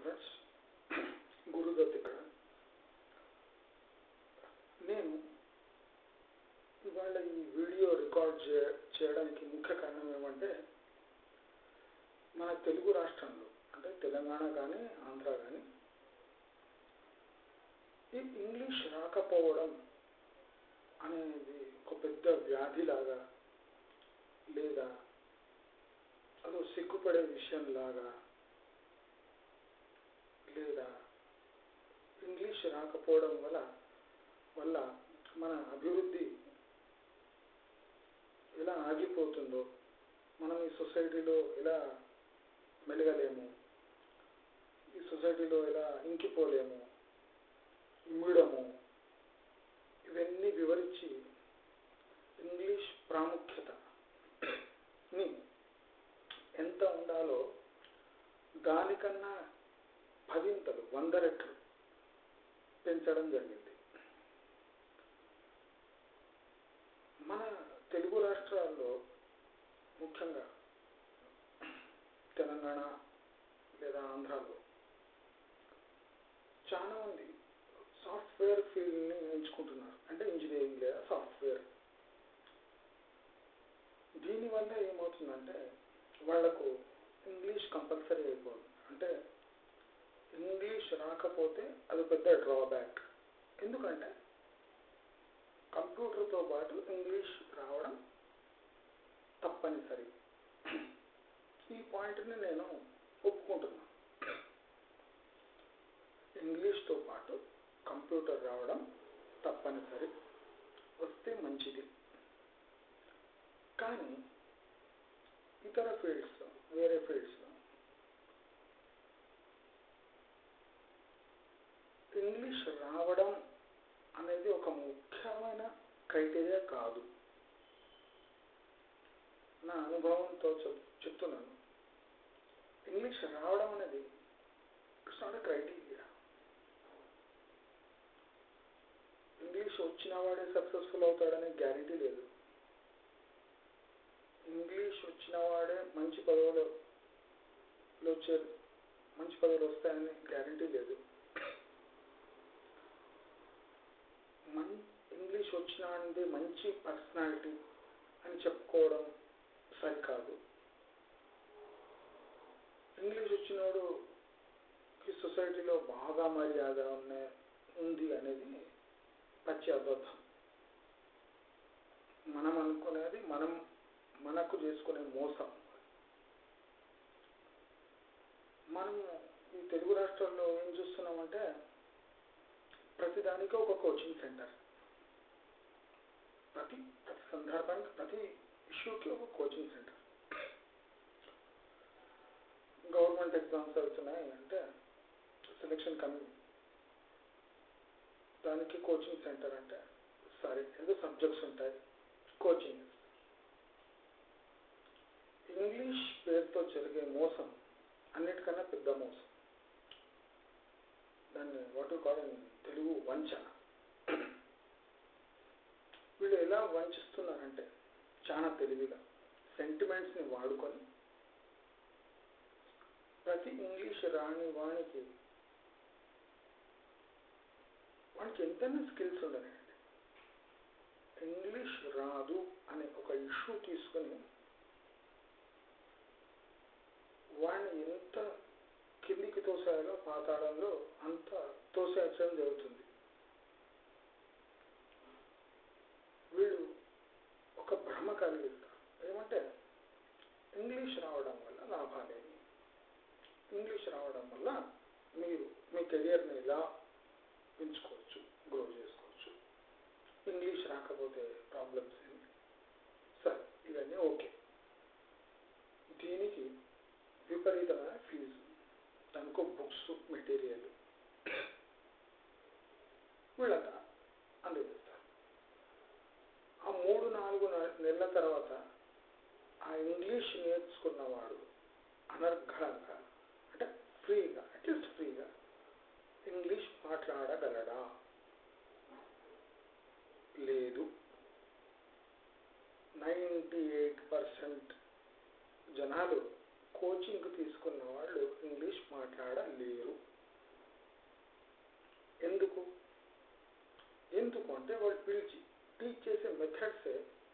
Friends Guru Dutt ఇక్కడ నేను ఇవాళ ఈ వీడియో రికార్డ్ చే చేయడానికి ముఖ్య కారణం ఏమంటే మన తెలుగు రాష్ట్రంలో అంటే తెలంగాణ కానీ ఆంధ్ర కానీ ఈ ఇంగ్లీష్ రాకపోవడం అనేది ఒక పెద్ద వ్యాధిలాగా లేదా అదో సిగ్గుపడే విషయంలాగా లేదా ఇంగ్లీష్ రాకపోవడం వల్ల వల్ల మన అభివృద్ధి ఎలా ఆగిపోతుందో మనం ఈ సొసైటీలో ఎలా మెలగలేము ఈ సొసైటీలో ఎలా ఇంకిపోలేము ఇమ్మడము ఇవన్నీ వివరించి ఇంగ్లీష్ ప్రాముఖ్యతని ఎంత ఉండాలో దానికన్నా పదింతలు వంద రెట్లు పెంచడం జరిగింది మన తెలుగు రాష్ట్రాల్లో ముఖ్యంగా తెలంగాణ లేదా ఆంధ్రాలో చాలా మంది సాఫ్ట్వేర్ ఫీల్డ్ని ఎంచుకుంటున్నారు అంటే ఇంజనీరింగ్ లేదా సాఫ్ట్వేర్ దీనివల్ల ఏమవుతుందంటే వాళ్లకు ఇంగ్లీష్ కంపల్సరీ అయిపోతుంది అంటే ఇంగ్లీష్ రాకపోతే అది పెద్ద డ్రాబ్యాక్ ఎందుకంటే కంప్యూటర్తో పాటు ఇంగ్లీష్ రావడం తప్పనిసరి ఈ పాయింట్ని నేను ఒప్పుకుంటున్నాను ఇంగ్లీష్తో పాటు కంప్యూటర్ రావడం తప్పనిసరి వస్తే మంచిది కానీ ఇతర ఫీల్డ్స్లో వేరే ఫీల్డ్స్లో ఇంగ్లీష్ రావడం అనేది ఒక ముఖ్యమైన క్రైటీరియా కాదు నా అనుభవంతో చెప్తున్నాను ఇంగ్లీష్ రావడం అనేది ఇట్స్ నాట్ క్రైటీరియా ఇంగ్లీష్ వచ్చిన వాడే సక్సెస్ఫుల్ అవుతాడనే గ్యారంటీ లేదు ఇంగ్లీష్ వచ్చిన వాడే మంచి పదవులు వచ్చే మంచి పదవులు వస్తాయని గ్యారంటీ లేదు మన్ ఇంగ్లీష్ వచ్చిన అంటే మంచి పర్సనాలిటీ అని చెప్పుకోవడం సరికాదు ఇంగ్లీష్ వచ్చినోడు ఈ సొసైటీలో బాగా మర్యాద ఉన్న ఉంది అనేది పచ్చి అబద్ధం మనం అనుకునేది మనం మనకు చేసుకునే మోసం మనం ఈ తెలుగు రాష్ట్రాల్లో ఏం చూస్తున్నామంటే ప్రతిదానికి ఒక కోచింగ్ సెంటర్ ప్రతి ప్రతి సందర్భానికి ప్రతి ఇష్యూకి ఒక కోచింగ్ సెంటర్ గవర్నమెంట్ ఎగ్జామ్స్ అవుతున్నాయి అంటే సెలక్షన్ కమి దానికి కోచింగ్ సెంటర్ అంటే సరే ఏదో సబ్జెక్ట్స్ ఉంటాయి కోచింగ్ ఇంగ్లీష్ పేరుతో జరిగే మోసం అన్నిటికన్నా పెద్ద మోసం దాన్ని వాట్ కాల్ తెలుగు వంచన వీళ్ళు ఎలా వంచిస్తున్నారంటే చాలా తెలివిగా సెంటిమెంట్స్ని వాడుకొని ప్రతి ఇంగ్లీష్ రాని వానికి వానికి ఎంతైనా స్కిల్స్ ఉండనండి ఇంగ్లీష్ రాదు అనే ఒక ఇష్యూ తీసుకొని వాడిని ఎంత కిందికి తోసాయలో పాతాళంలో అంత తోసేయడం జరుగుతుంది వీళ్ళు ఒక భ్రమ కలిగిస్తారు ఏమంటే ఇంగ్లీష్ రావడం వల్ల లాభాలేమి ఇంగ్లీష్ రావడం వల్ల మీరు మీ కెరియర్ని ఇలా పెంచుకోవచ్చు గ్రో చేసుకోవచ్చు ఇంగ్లీష్ రాకపోతే ప్రాబ్లమ్స్ ఏంటి సరే ఇవన్నీ ఓకే దీనికి విపరీతమైన ఫీజు దానికో బుక్స్ మెటీరియల్ వీళ్ళంతా అందజేస్తారు ఆ మూడు నాలుగు నెలల తర్వాత ఆ ఇంగ్లీష్ నేర్చుకున్నవాడు అనర్ఘంగా అంటే ఫ్రీగా అట్లీస్ట్ ఫ్రీగా ఇంగ్లీష్ మాట్లాడగలడా లేదు నైంటీ ఎయిట్ పర్సెంట్ జనాలు కోచింగ్ తీసుకున్న వాళ్ళు ఇంగ్లీష్ మాట్లాడలేరు ఎందుకు ఎందుకు అంటే వాళ్ళు పిలిచి టీచ్ చేసే మెథడ్సే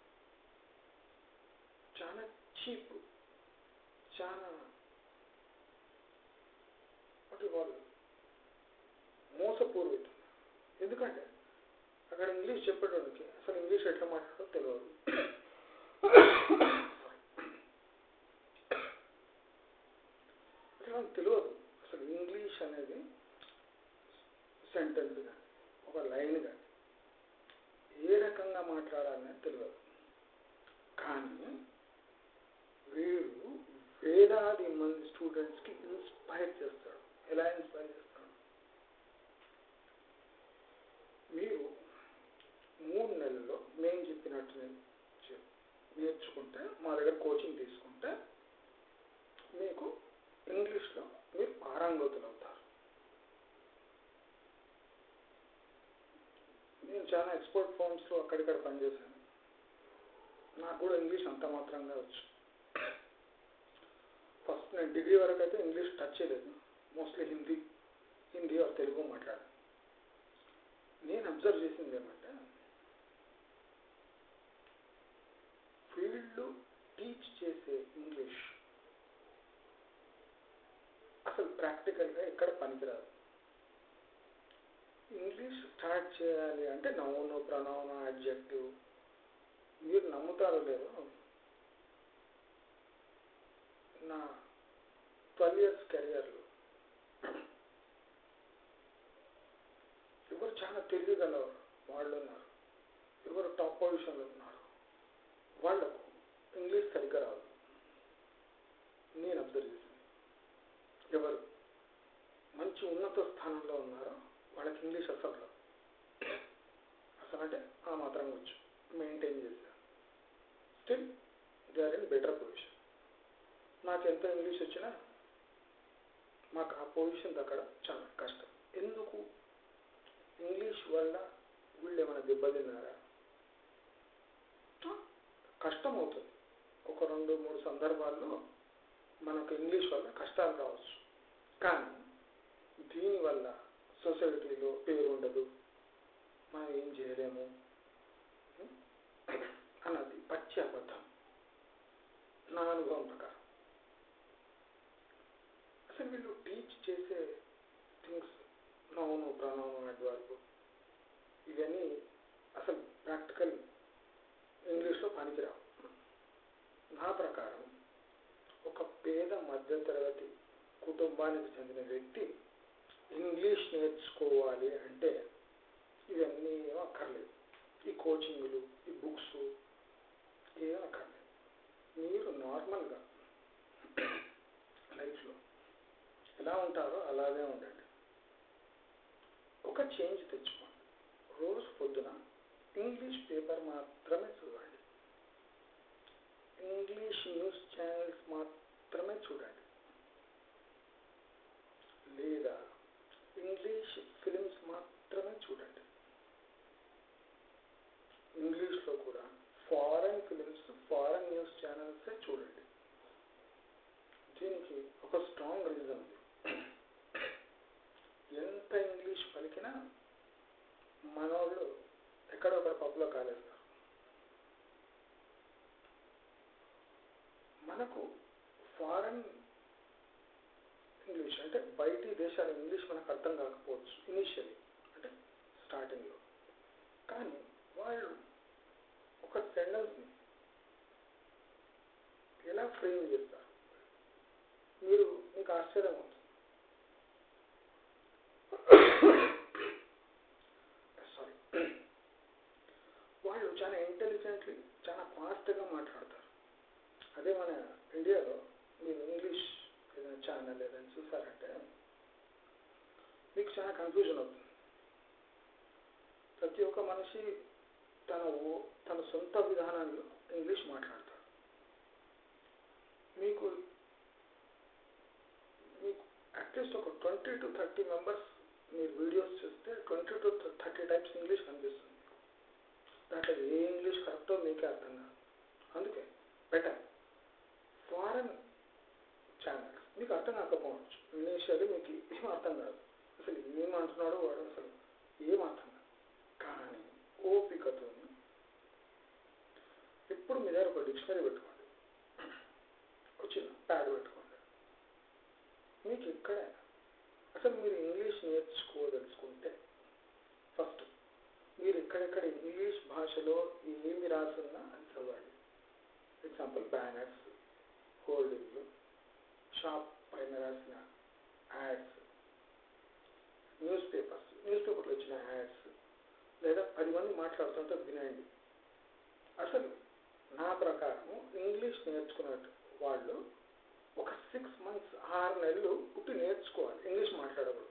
చాలా చీప్ చాలా వాటి వాళ్ళు మోసపూర్వితం ఎందుకంటే అక్కడ ఇంగ్లీష్ చెప్పేటోడికి అసలు ఇంగ్లీష్ ఎట్లా మాట్లాడో తెలియదు అసలు వాళ్ళకి తెలియదు అసలు ఇంగ్లీష్ అనేది సెంటెన్స్ కానీ ఒక లైన్ కానీ ఏ రకంగా మాట్లాడాలని తెలియదు కానీ వీడు వేలాది మంది స్టూడెంట్స్కి ఇన్స్పైర్ చేస్తాడు ఎలా ఇన్స్పైర్ చేస్తాడు మీరు మూడు నెలల్లో మేము చెప్పినట్టు నేర్చు- నేర్చుకుంటే మా దగ్గర కోచింగ్ తీసుకుంటే మీకు ఇంగ్లీష్లో మీరు పారంగతులు అవుతారు నేను చాలా ఎక్స్పోర్ట్ ఫార్మ్స్లో అక్కడిక్కడ పనిచేశాను నాకు కూడా ఇంగ్లీష్ అంత మాత్రంగా వచ్చు ఫస్ట్ నేను డిగ్రీ వరకు అయితే ఇంగ్లీష్ టచ్ చేయలేదు మోస్ట్లీ హిందీ హిందీ ఆర్ తెలుగు మాట్లాడాను నేను అబ్జర్వ్ చేసింది ఏమంటే ఫీల్డ్ టీచ్ చేసే ఇంగ్లీష్ అసలు ప్రాక్టికల్గా ఎక్కడ పనికిరాదు ఇంగ్లీష్ స్టార్ట్ చేయాలి అంటే నౌను ప్రనౌను అడ్జెక్టివ్ మీరు నమ్ముతారో లేదో నా ట్వెల్వ్ ఇయర్స్ కెరియర్లో ఎవరు చాలా తెలియగల వాళ్ళు ఉన్నారు ఎవరు టాప్ పొజిషన్లో ఉన్నారు వాళ్ళకు ఇంగ్లీష్ సరిగ్గా రాదు నేను అబ్జర్వ్ చేసింది ఎవరు మంచి ఉన్నత స్థానంలో ఉన్నారో వాళ్ళకి ఇంగ్లీష్ అసలు రాదు అసలు అంటే ఆ మాత్రం వచ్చు మెయింటైన్ చేశారు still they are in better position నాకు ఎంత ఇంగ్లీష్ వచ్చినా మాకు ఆ పొజిషన్ దక్కడం చాలా కష్టం ఎందుకు ఇంగ్లీష్ వల్ల వీళ్ళు ఏమైనా దెబ్బతిన్నారా ఆ, కష్టం అవుతుంది ఒక రెండు మూడు సందర్భాల్లో మనకు ఇంగ్లీష్ వల్ల కష్టాలు రావచ్చు కానీ దీనివల్ల సొసైటీలో పేరు ఉండదు మనం ఏం చేయలేము ఉం? అన్నది పచ్చి అబద్ధం నా అనుభవం ప్రకారం అసలు వీళ్ళు టీచ్ చేసే థింగ్స్ నౌను ప్రనౌను అడ్వర్బ్ ఇవన్నీ అసలు ప్రాక్టికల్ ఇంగ్లీష్లో పనికిరావు నా ప్రకారం ఒక పేద మధ్యతరగతి కుటుంబానికి చెందిన వ్యక్తి ఇంగ్లీష్ నేర్చుకోవాలి అంటే ఇవన్నీ ఏం అక్కర్లేదు ఈ కోచింగ్లు ఈ బుక్స్ ఏం అక్కర్లేదు మీరు నార్మల్గా లైఫ్లో ఎలా ఉంటారో అలాగే ఉండండి ఒక చేంజ్ తెచ్చుకోండి రోజు పొద్దున ఇంగ్లీష్ పేపర్ మాత్రమే చదవండి ఇంగ్లీష్ న్యూస్ ఛానల్స్ మాత్రమే చూడండి లేదా ఇంగ్లీష్ ఫిలిమ్స్ మాత్రమే చూడండి ఇంగ్లీష్లో కూడా ఫారెన్ ఫిలిమ్స్ ఫారెన్ న్యూస్ ఛానల్సే చూడండి దీనికి ఒక స్ట్రాంగ్ రీజన్ ఉంది ఎంత ఇంగ్లీష్ పలికినా మనోళ్ళు ఎక్కడో ఒక పబ్లో కాలేస్తారు మనకు ఫారెన్ ఇంగ్లీష్ అంటే బయటి దేశాల ఇంగ్లీష్ మనకు అర్థం కాకపోవచ్చు ఇనిషియలీ అంటే స్టార్టింగ్లో కానీ వాళ్ళు ఒక సెంటెన్స్ని ఎలా ఫ్రేమ్ చేస్తారు మీరు మీకు ఆశ్చర్యం అవుతుంది సారీ వాళ్ళు చాలా ఇంటెలిజెంట్లీ చాలా ఫాస్ట్గా మాట్లాడతారు అదే మన ఇండియాలో మీరు ఇంగ్లీష్ ఏదైనా ఛానల్ ఏదైనా చూసారంటే మీకు చాలా కన్ఫ్యూజన్ అవుతుంది ప్రతి ఒక్క మనిషి తన ఓ- తన సొంత విధానంలో ఇంగ్లీష్ మాట్లాడతాడు మీకు మీకు అట్లీస్ట్ ఒక ట్వంటీ టు థర్టీ మెంబర్స్ మీరు వీడియోస్ చూస్తే twenty to thirty types English కనిపిస్తుంది దాంట్లో ఏ ఇంగ్లీష్ కరెక్టో మీకే అర్థం కాదు అందుకే బెటర్ ఫారెన్ ఎప్పుడు మీ దగ్గర ఒక డిక్షనరీ పెట్టుకోండి ఒక చిన్న ప్యాడ్ పెట్టుకోండి మీకు ఎక్కడైనా అసలు మీరు ఇంగ్లీష్ నేర్చుకోదలుచుకుంటే ఫస్ట్ మీరు ఎక్కడెక్కడ ఇంగ్లీష్ భాషలో ఏమి రాసున్నా అది చదవండి ఎగ్జాంపుల్ బ్యానర్స్ హోల్డింగ్లు షాప్ పైన రాసిన యాడ్స్ న్యూస్ పేపర్స్ న్యూస్ పేపర్లో వచ్చిన యాడ్స్ లేదా పది మంది మాట్లాడుతుంటే వినండి అసలు నా ప్రకారము ఇంగ్లీష్ నేర్చుకున్న వాళ్ళు ఒక సిక్స్ మంత్స్ ఆరు నెలలు పుట్టి నేర్చుకోవాలి ఇంగ్లీష్ మాట్లాడకూడదు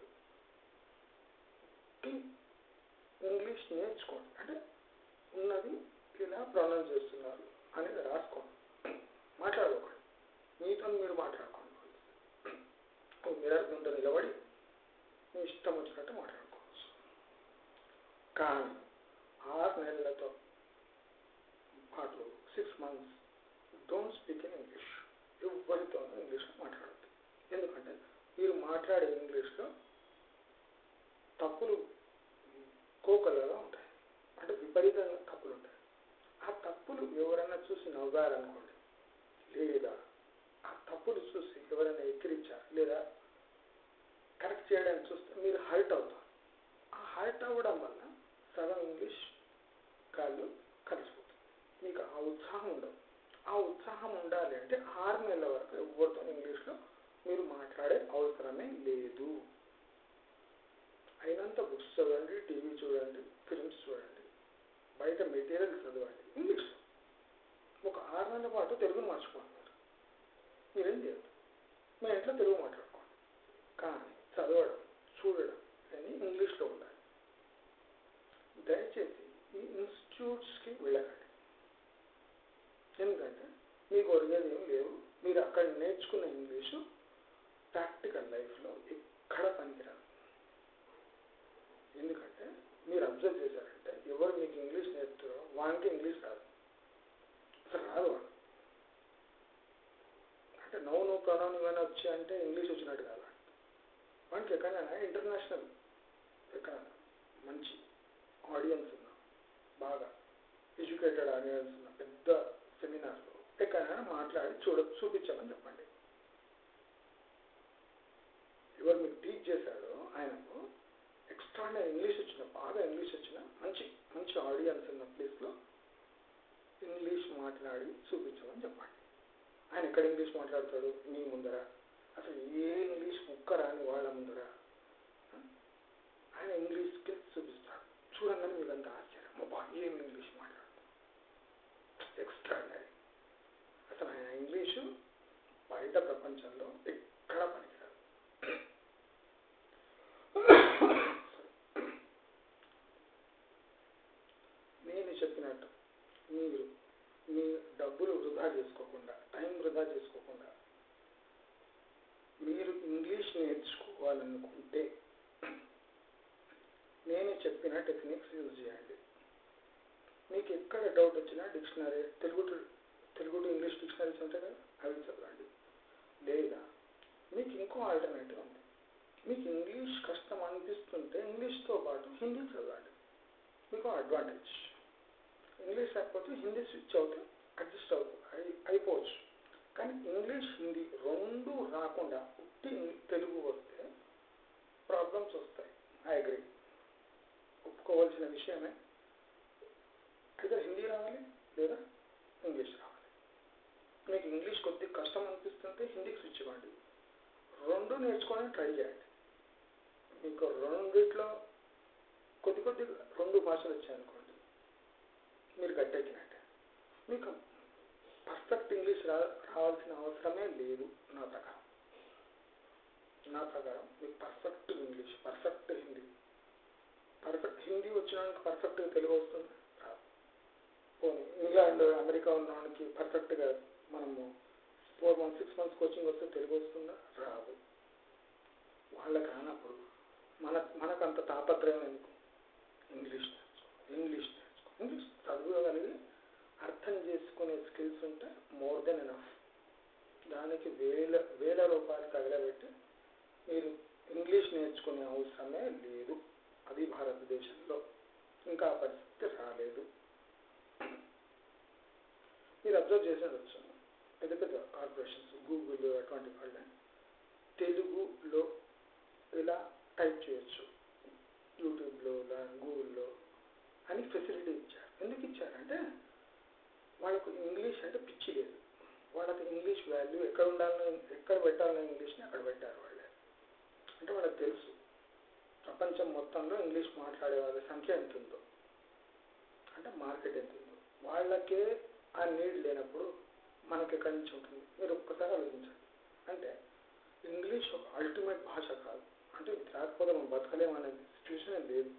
ఇంగ్లీష్ నేర్చుకోండి అంటే ఉన్నది ఇలా ప్రొనౌన్స్ చేస్తున్నారు అనేది రాసుకోండి మాట్లాడుకోండి మీతో మీరు మాట్లాడుకోండి ఓ మిర్రర్ ముందు నిలబడి మీ ఇష్టం వచ్చినట్టు మాట్లాడుకోవచ్చు కానీ ఆరు నెలలతో పాటు six months don't speak in English ఎవరితో ఇంగ్లీష్లో మాట్లాడద్దు ఎందుకంటే మీరు మాట్లాడే ఇంగ్లీష్లో తప్పులు కోకలుగా ఉంటాయి అంటే విపరీతంగా తప్పులు ఉంటాయి ఆ తప్పులు ఎవరైనా చూసి నవ్వారనుకోండి లేదా ఆ తప్పులు చూసి ఎవరైనా ఎక్కిరించారు లేదా కరెక్ట్ చేయడానికి చూస్తే మీరు హర్ట్ అవుతారు ఆ హర్ట్ అవ్వడం వల్ల సగం ఇంగ్లీష్ కాళ్ళు కలిసిపోతుంది మీకు ఆ ఉత్సాహం ఉండదు ఆ ఉత్సాహం ఉండాలి అంటే ఆరు నెలల వరకు ఎవరితో ఇంగ్లీష్లో మీరు మాట్లాడే అవసరమే లేదు అయినంత బుక్స్ చదవండి టీవీ చూడండి ఫిల్మ్స్ చూడండి బయట మెటీరియల్ చదవండి ఇంగ్లీష్లో ఒక ఆరు నెలల పాటు తెలుగును మర్చిపోతున్నారు మీరేం చేయదు మీ ఇంట్లో తెలుగు మాట్లాడుకోండి కానీ చదవడం చూడడం అని ఇంగ్లీష్లో ఉండాలి దయచేసి ఈ ఇన్స్టిట్యూట్స్కి వెళ్ళకండి ఎందుకంటే మీకు ఒరిగేది ఏం లేవు మీరు అక్కడ నేర్చుకున్న ఇంగ్లీషు ప్రాక్టికల్ లైఫ్లో ఎక్కడ పనికిరాదు ఎందుకంటే మీరు అబ్జర్వ్ చేశారంటే ఎవరు మీకు ఇంగ్లీష్ నేర్పుతారో వానికి ఇంగ్లీష్ రాదు అసలు రాదు వాడు అంటే నవ్వు నువ్వు ప్రణవం ఏమైనా వచ్చి అంటే ఇంగ్లీష్ వచ్చినట్టు కాదు వానికి ఎక్కడైనా ఇంటర్నేషనల్ ఎక్కడ మంచి ఆడియన్స్ ఉన్న బాగా ఎడ్యుకేటెడ్ ఆడియన్స్ ఉన్న పెద్ద సెమినార్లో ఎక్కడైనా మాట్లాడి చూడ చూపించామని చెప్పండి ఎవరు మీకు టీచ్ చేశాడో ఆయనకు ఎక్స్ట్రాడినరీ ఇంగ్లీష్ వచ్చిన బాగా ఇంగ్లీష్ వచ్చిన మంచి మంచి ఆడియన్స్ ఉన్న ప్లేస్లో ఇంగ్లీష్ మాట్లాడి చూపించమని చెప్పండి ఆయన ఎక్కడ ఇంగ్లీష్ మాట్లాడతాడు మీ ముందర అసలు ఏ ఇంగ్లీష్ ముక్క రాని వాళ్ళ ముందర ఆయన ఇంగ్లీష్ స్కిల్స్ చూపిస్తాడు చూడంగానే మీకు అంత ఆశ్చర్యం అబ్బా ఏం ఇంగ్లీష్ మాట్లాడుతాడు ఎక్స్ట్రాడినరీ అసలు ఆయన ఇంగ్లీషు బయట ప్రపంచంలో ఎక్కడ పనికిరాదు నేను చెప్పినట్టు మీరు మీ డబ్బులు వృధా చేసుకోకుండా టైం వృధా చేసుకోకుండా మీరు ఇంగ్లీష్ నేర్చుకోవాలనుకుంటే నేను చెప్పిన టెక్నిక్స్ యూజ్ చేయండి మీకు ఎక్కడ డౌట్ వచ్చినా dictionary Telugu to Telugu to English dictionaries ఉంటాయి కదా అవి చదవండి లేదా మీకు ఇంకో ఆల్టర్నేటివ్ ఉంది మీకు ఇంగ్లీష్ కష్టం అనిపిస్తుంటే ఇంగ్లీష్తో పాటు హిందీ చదవండి మీకు అడ్వాంటేజ్ ఇంగ్లీష్ లేకపోతే హిందీ స్విచ్ అవుతే అడ్జస్ట్ అవుతుంది అయి అయిపోవచ్చు కానీ ఇంగ్లీష్ హిందీ రెండు రాకుండా ఉట్టి తెలుగు వస్తే ప్రాబ్లమ్స్ వస్తాయి ఐ అగ్రి ఒప్పుకోవాల్సిన విషయమే అయితే హిందీ రావాలి లేదా ఇంగ్లీష్ రావాలి మీకు ఇంగ్లీష్ కొద్దిగా కష్టం అనిపిస్తుంటే హిందీకి స్విచ్ ఇవ్వండి రెండు నేర్చుకోవడానికి ట్రై చేయండి మీకు రెండిట్లో కొద్ది కొద్దిగా రెండు భాషలు వచ్చాయనుకోండి మీరు గట్టెక్కినట్టే మీకు పర్ఫెక్ట్ ఇంగ్లీష్ రా రావాల్సిన అవసరమే లేదు నా ప్రకారం నా ప్రకారం మీకు perfect English perfect Hindi perfect Hindi వచ్చినానికి పర్ఫెక్ట్గా తెలుగు వస్తుంది రాదు పోనీ ఇంగ్లాండ్ అమెరికా ఉన్నవానికి పర్ఫెక్ట్గా మనము four months six months coaching వస్తే తెలుగు వస్తుందా రాదు వాళ్ళకి రానప్పుడు మన మనకు అంత తాపత్రయం ఎందుకు ఇంగ్లీష్ నేర్చుకో ఇంగ్లీష్ నేర్చుకో ఇంగ్లీష్ చదవగలిగి అర్థం చేసుకునే స్కిల్స్ ఉంటే మోర్ దెన్ ఎనఫ్ దానికి వేల వేల రూపాయలు తగలబెట్టి మీరు ఇంగ్లీష్ నేర్చుకునే అవసరమే లేదు అది భారతదేశంలో ఇంకా ఆ పరిస్థితి రాలేదు మీరు అబ్జర్వ్ చేసి ఉండొచ్చు పెద్ద పెద్ద కార్పొరేషన్స్ గూగుల్ అటువంటి వాళ్ళే తెలుగులో ఇలా టైప్ చేయొచ్చు యూట్యూబ్లో గూగుల్లో అని ఫెసిలిటీ ఇచ్చారు ఎందుకు ఇచ్చారంటే వాళ్ళకు ఇంగ్లీష్ అంటే పిచ్చి లేదు వాళ్ళకి ఇంగ్లీష్ వాల్యూ ఎక్కడ ఉండాలో ఎక్కడ పెట్టాలో ఇంగ్లీష్ని అక్కడ పెట్టారు వాళ్ళే అంటే వాళ్ళకి తెలుసు ప్రపంచం మొత్తంలో ఇంగ్లీష్ మాట్లాడే వాళ్ళ సంఖ్య ఎంత ఉందో అంటే మార్కెట్ ఎంత ఉందో వాళ్ళకే ఆ నీడ్ లేనప్పుడు మనకి ఎక్కడి నుంచి ఉంటుంది మీరు ఒక్కసారి ఆలోచించండి అంటే ఇంగ్లీష్ ఒక అల్టిమేట్ భాష కాదు అంటే ఇది రాకపోతే మనం బతకలేము అనే సిచ్యువేషన్ లేదు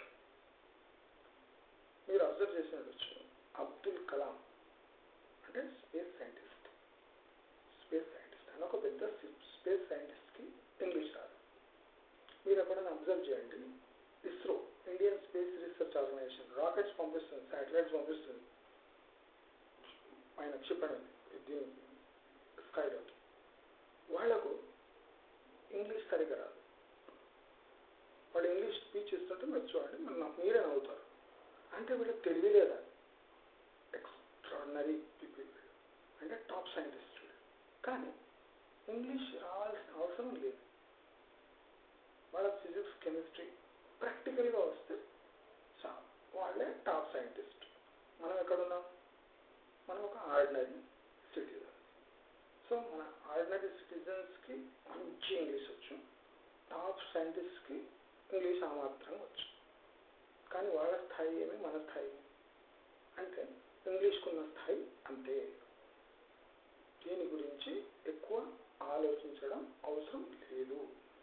మీరు అబ్జర్వ్ చేసి ఉండొచ్చు అబ్దుల్ కలాం అంటే స్పేస్ సైంటిస్ట్ స్పేస్ సైంటిస్ట్ అని ఒక పెద్ద స్పేస్ సైంటిస్ట్కి ఇంగ్లీష్ రాదు మీరు ఎప్పుడైనా అబ్జర్వ్ చేయండి ISRO Indian space research organisation rockets పంపిస్తుంది శాటిలైట్స్ పంపిస్తుంది పైన క్షిపణి దీని స్కైలోకి వాళ్లకు ఇంగ్లీష్ సరిగ్గా రాదు వాళ్ళు ఇంగ్లీష్ స్పీచ్ ఇస్తుంటే మీరు చూడండి మరి నాకు మీరే నవ్వుతారు అంటే వీళ్ళకి తెలివి లేదా ఎక్స్ట్రాడినరీ పీపుల్ అంటే టాప్ సైంటిస్ట్ కానీ ఇంగ్లీష్ రావాల్సిన అవసరం లేదు వాళ్ళ ఫిజిక్స్ కెమిస్ట్రీ ప్రాక్టికల్గా వస్తే చాలు వాళ్ళే టాప్ సైంటిస్ట్ మనం ఎక్కడున్నాం మనం ఒక ఆర్డినరీ సిటిజన్ సో మన ఆర్డినరీ సిటిజన్స్కి మంచి ఇంగ్లీష్ వచ్చు టాప్ సైంటిస్ట్కి ఇంగ్లీష్ ఆ మాత్రం వచ్చు కానీ వాళ్ళ స్థాయి ఏమి మన స్థాయి ఏమి అంటే ఇంగ్లీష్కున్న స్థాయి అంతే దీని గురించి ఎక్కువ ఆలోచించడం అవసరం లేదు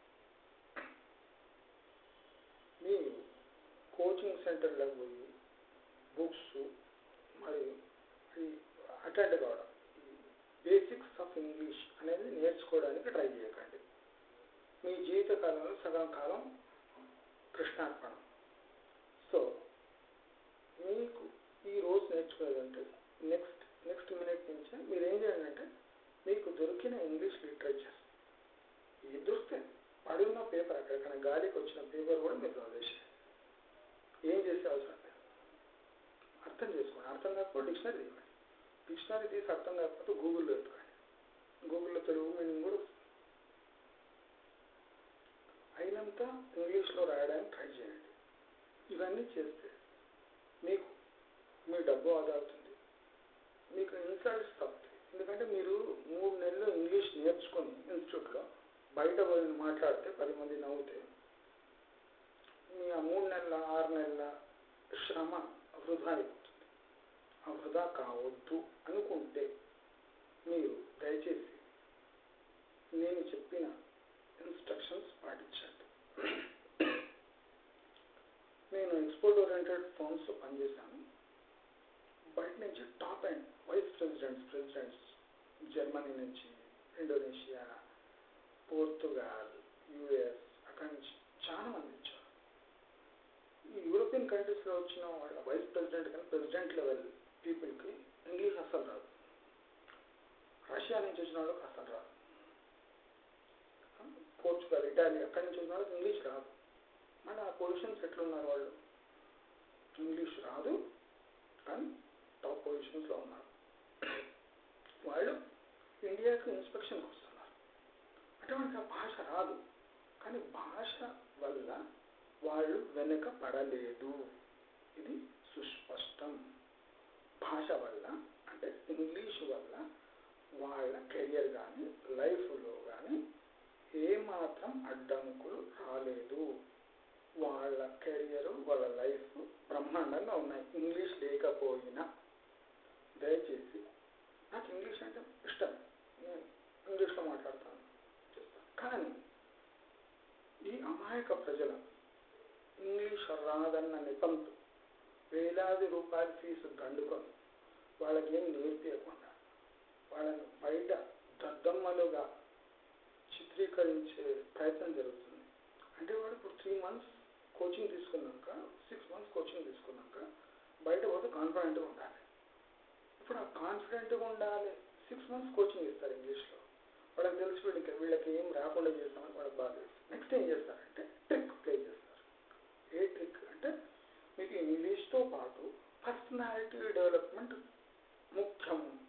మీరు కోచింగ్ సెంటర్లకు పోయి బుక్స్ మరియు అటెండ్ కావడం బేసిక్స్ ఆఫ్ ఇంగ్లీష్ అనేది నేర్చుకోవడానికి ట్రై చేయకండి మీ జీవిత కాలంలో సగం కాలం కృష్ణార్పణం సో మీకు ఈ రోజు నేర్చుకునేదంటే నెక్స్ట్ నెక్స్ట్ మినిట్ నుంచే మీరు ఏం చేయండి అంటే మీకు దొరికిన ఇంగ్లీష్ లిటరేచర్ ఇది దొరికితే పడి ఉన్న పేపర్ అక్కడికైనా గాలికి వచ్చిన పేపర్ కూడా మీరు చదివేసేయండి ఏం చేసే అవసరం లేదు అర్థం చేసుకోండి అర్థం కాకపోతే డిక్షనరీ తీయండి డిక్షనరీ తీసి అర్థం కాకపోతే గూగుల్లో ఎత్తుకోండి గూగుల్లో తెలుగు మీనింగ్ కూడా వస్తుంది అయినంత ఇంగ్లీష్లో రాయడానికి ట్రై చేయండి ఇవన్నీ చేస్తే మీకు మీ డబ్బు ఆదా అవుతుంది మీకు ఇన్సల్ట్స్ తప్పుతాయి ఎందుకంటే మీరు మూడు నెలలు ఇంగ్లీష్ నేర్చుకొని ఇన్స్టిట్యూట్లో బయట పోయి మాట్లాడితే పది మంది నవ్వుతే మీ ఆ మూడు నెలల ఆరు నెలల శ్రమ వృధా అయిపోతుంది ఆ వృధా కావద్దు అనుకుంటే మీరు దయచేసి నేను చెప్పిన ఇన్స్ట్రక్షన్స్ పాటించండి నేను ఎక్స్పోర్ట్ ఓరియంటెడ్ ఫర్మ్స్లో పనిచేశాను బయట నుంచి top and vice presidents presidents Germany నుంచి ఇండోనేషియా పోర్తుగాల్ యుఎస్ అక్కడి నుంచి చాలా మంది వచ్చారు ఈ యూరోపియన్ కంట్రీస్లో వచ్చిన వాళ్ళ వైస్ ప్రెసిడెంట్ కానీ ప్రెసిడెంట్ లెవెల్ పీపుల్కి ఇంగ్లీష్ అసలు రాదు రష్యా నుంచి వచ్చిన వాళ్ళకి అసలు రాదు పోర్చుగల్ ఇటాలీ అక్కడి నుంచి వచ్చిన వాళ్ళకి ఇంగ్లీష్ రాదు మళ్ళీ ఆ పొజిషన్స్ ఎట్లున్నారు వాళ్ళు ఇంగ్లీష్ రాదు కానీ టాప్ పొజిషన్స్లో ఉన్నారు వాళ్ళు ఇండియాకి ఇన్స్పెక్షన్కి వస్తున్నారు అంటే వాళ్ళకి ఆ భాష రాదు కానీ భాష వల్ల వాళ్ళు వెనుక పడలేదు ఇది సుస్పష్టం భాష వల్ల అంటే ఇంగ్లీష్ వల్ల వాళ్ళ కెరియర్ కానీ లైఫ్లో కానీ ఏమాత్రం అడ్డంకులు రాలేదు వాళ్ళ కెరియర్ వాళ్ళ లైఫ్ బ్రహ్మాండంగా ఉన్నాయి ఇంగ్లీష్ లేకపోయినా దయచేసి నాకు ఇంగ్లీష్ అంటే ఇష్టం నేను ఇంగ్లీష్లో మాట్లాడతాను కానీ ఈ అమాయక ప్రజల ఇంగ్లీష్ రాదన్న నిపంతో వేలాది రూపాయల ఫీజు దండుకొని వాళ్ళకి ఏం నేర్పించకుండా వాళ్ళని బయట దద్దమ్మలుగా చిత్రీకరించే ప్రయత్నం జరుగుతుంది అంటే వాడు ఇప్పుడు త్రీ మంత్స్ కోచింగ్ తీసుకున్నాక సిక్స్ మంత్స్ కోచింగ్ తీసుకున్నాక బయట పోతే కాన్ఫిడెంట్గా ఉండాలి ఇప్పుడు ఆ కాన్ఫిడెంట్గా ఉండాలి సిక్స్ మంత్స్ కోచింగ్ ఇస్తారు ఇంగ్లీష్లో వాళ్ళకి తెలిసి వీళ్ళకి వీళ్ళకి ఏం రాకుండా చేస్తామని వాళ్ళకి బాగా తెలుసు నెక్స్ట్ ఏం చేస్తారంటే ట్రిక్ ప్లే చేస్తారు ఏ ట్రిక్ అంటే మీకు ఇంగ్లీష్తో పాటు పర్సనాలిటీ డెవలప్మెంట్ ముఖ్యం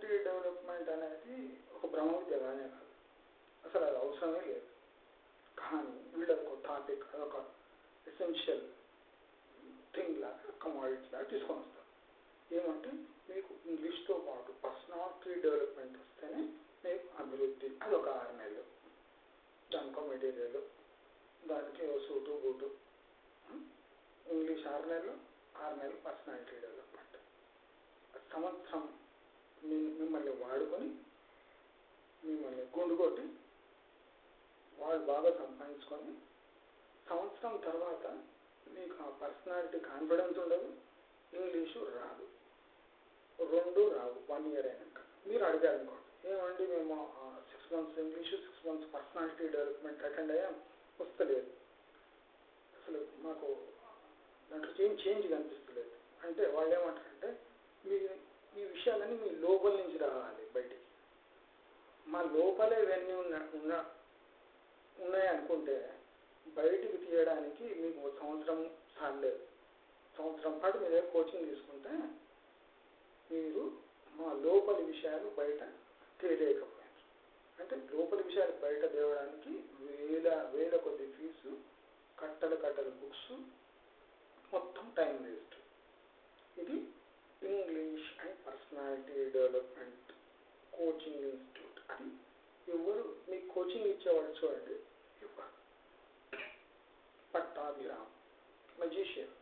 పర్సనాలిటీ డెవలప్మెంట్ అనేది ఒక బ్రహ్మ విద్య కానే కాదు అసలు అది అవసరమే లేదు కానీ వీళ్ళకి ఒక టాపిక్ అదొక ఎసెన్షియల్ థింగ్ లాగా కమాడిటీ లాగా తీసుకొని వస్తారు ఏమంటే మీకు ఇంగ్లీష్తో పాటు పర్సనాలిటీ డెవలప్మెంట్ వస్తేనే మీకు అభివృద్ధి అది ఒక ఆరు నెలలు దానికో మెటీరియల్ దానికి ఓ సూటు బూటు ఇంగ్లీష్ ఆరు నెలలు ఆరు నెలలు పర్సనాలిటీ డెవలప్మెంట్ సంవత్సరం మీ మిమ్మల్ని వాడుకొని మిమ్మల్ని గుండు కొట్టి వాళ్ళు బాగా సంపాదించుకొని సంవత్సరం తర్వాత మీకు ఆ పర్సనాలిటీ కాన్ఫిడెన్స్ ఉండదు ఇంగ్లీషు రాదు రెండు రావు వన్ ఇయర్ అయినాక మీరు అడిగారు అనుకోండి ఏమండి మేము six months English six months personality development attend అయ్యాం వస్తలేదు అసలు మాకు దాంట్లో ఏం చేంజ్ కనిపిస్తలేదు అంటే వాళ్ళు ఏమంటారంటే మీ ఈ విషయాలన్నీ మీ లోపల నుంచి రావాలి బయటికి మా లోపలే ఇవన్నీ ఉన్న ఉన్న ఉన్నాయి అనుకుంటే బయటికి తీయడానికి మీకు ఒక సంవత్సరం చాలేదు సంవత్సరం పాటు మీ దగ్గర కోచింగ్ తీసుకుంటే మీరు మా లోపలి విషయాలు బయట తెలియకపోయారు అంటే లోపలి విషయాలు బయట తేవడానికి వేల వేల కొద్ది ఫీజు కట్టలు కట్టలు బుక్స్ మొత్తం టైం వేస్ట్ ఇది English and personality development coaching institute అది ఎవరు మీకు కోచింగ్ ఇచ్చేవాళ్ళు చూడండి ఎవరు Pattabhiram magician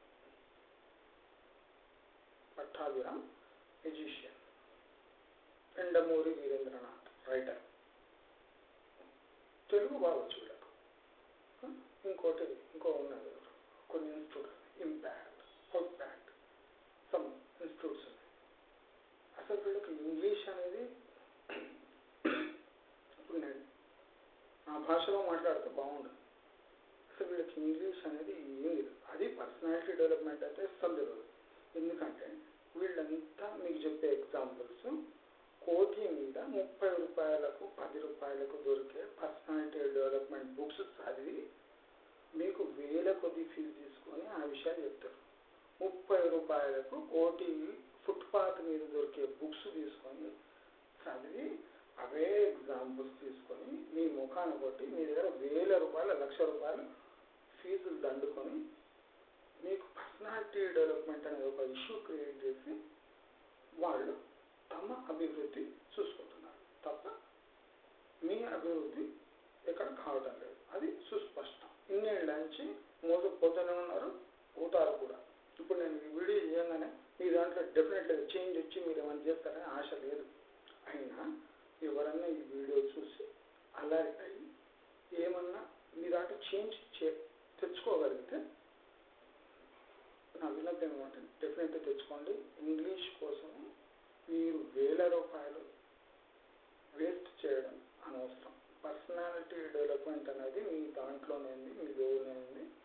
Pattabhiram magician Yandamoori Veerendranath writer Telugu బాగా చూడకు ఇంకోటి ఇంకో ఉన్నది కొన్ని ఇన్స్టిట్యూట్ ఇంపాక్ట్ అవుట్పాక్ట్ సమ్ ఇన్స్టిట్యూట్స్ ఉన్నాయి అసలు వీళ్ళకి ఇంగ్లీష్ అనేది ఇప్పుడు నేను నా భాషలో మాట్లాడితే బాగుండదు అసలు వీళ్ళకి ఇంగ్లీష్ అనేది ఏం లేదు అది పర్సనాలిటీ డెవలప్మెంట్ అయితే అసలు తెలియదు ఎందుకంటే వీళ్ళంతా మీకు చెప్పే ఎగ్జాంపుల్స్ కోటి మీద ముప్పై రూపాయలకు పది రూపాయలకు దొరికే పర్సనాలిటీ డెవలప్మెంట్ బుక్స్ చదివి మీకు వేల కొద్ది ఫీజు తీసుకొని ఆ విషయాలు చెప్తారు ముప్పై రూపాయలకు కోటి ఫుట్పాత్ మీద దొరికే బుక్స్ తీసుకొని చదివి అవే ఎగ్జాంపుల్స్ తీసుకొని మీ ముఖాన్ని కొట్టి మీ దగ్గర వేల రూపాయల లక్ష రూపాయలు ఫీజులు దండుకొని మీకు పర్సనాలిటీ డెవలప్మెంట్ అనేది ఒక ఇష్యూ క్రియేట్ చేసి వాళ్ళు తమ అభివృద్ధి చూసుకుంటున్నారు తప్ప మీ అభివృద్ధి ఎక్కడ కావటం లేదు అది సుస్పష్టం ఇన్నేళ్ళ నుంచి మోసపోతూనే ఉన్నారు పోతారు కూడా ఇప్పుడు నేను ఈ వీడియో చేయగానే మీ దాంట్లో డెఫినెట్లీ చేంజ్ వచ్చి మీరు ఏమైనా చేస్తారని ఆశ లేదు అయినా ఎవరన్నా ఈ వీడియో చూసి అలర్ట్ అయ్యి ఏమన్నా మీ దాంట్లో చేంజ్ చే తెచ్చుకోగలిగితే నా విన్నపం ఏమంటే డెఫినెట్గా తెచ్చుకోండి ఇంగ్లీష్ కోసం మీరు వేల రూపాయలు వేస్ట్ చేయడం అనవసరం పర్సనాలిటీ డెవలప్మెంట్ అనేది మీ దాంట్లోనే ఉంది మీలోనే ఉంది